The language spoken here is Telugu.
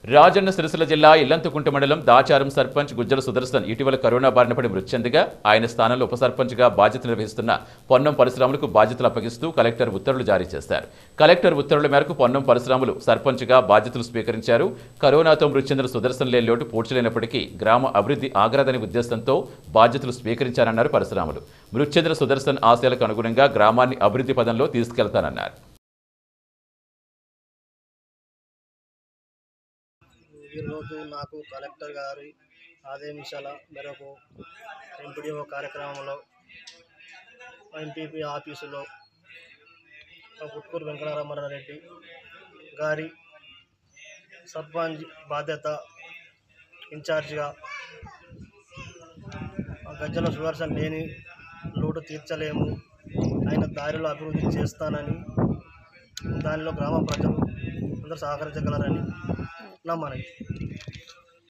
రాజన్న సిరిసిల్ల జిల్లా ఇల్లంతకుంట మండలం దాచారం సర్పంచ్ గుజ్జల సుదర్శన్ ఇటీవల కరోనా బారిన పడి మృతి చెందగా ఆయన స్థానంలో ఉప సర్పంచ్గా బాధ్యత నిర్వహిస్తున్న పొన్నం పరశురాములకు బాధ్యతలు అప్పగిస్తూ కలెక్టర్ ఉత్తర్వులు జారీ చేశారు కలెక్టర్ ఉత్తర్వుల మేరకు పొన్నం పరశురాములు సర్పంచ్గా బాధ్యతలు స్వీకరించారు కరోనాతో మృతి చెందిన సుదర్శన్ లేని లోటు పూడ్చలేనప్పటికీ గ్రామ అభివృద్ధి ఆగరాదనే ఉద్దేశంతో బాధ్యతలు స్వీకరించారన్నారు పరశురాములు మృతి చెందిన సుదర్శన్ ఆశయాలకు అనుగుణంగా గ్రామాన్ని అభివృద్ధి పదంలో తీసుకెళ్తానన్నారు ఈరోజు నాకు కలెక్టర్ గారి ఆదేశాల మేరకు ఎంపీడీఓ కార్యక్రమంలో ఎంపీపీ ఆఫీసులో పుట్కూరు వెంకటరామారెడ్డి గారి సర్పంచ్ బాధ్యత ఇన్ఛార్జిగా గజ్జల సుదర్శన్ లేని లోటు తీర్చలేము ఆయన దారిలో అభివృద్ధి చేస్తానని దానిలో గ్రామ ప్రజలు అందరూ సహకరించగలరని నమ్మనండి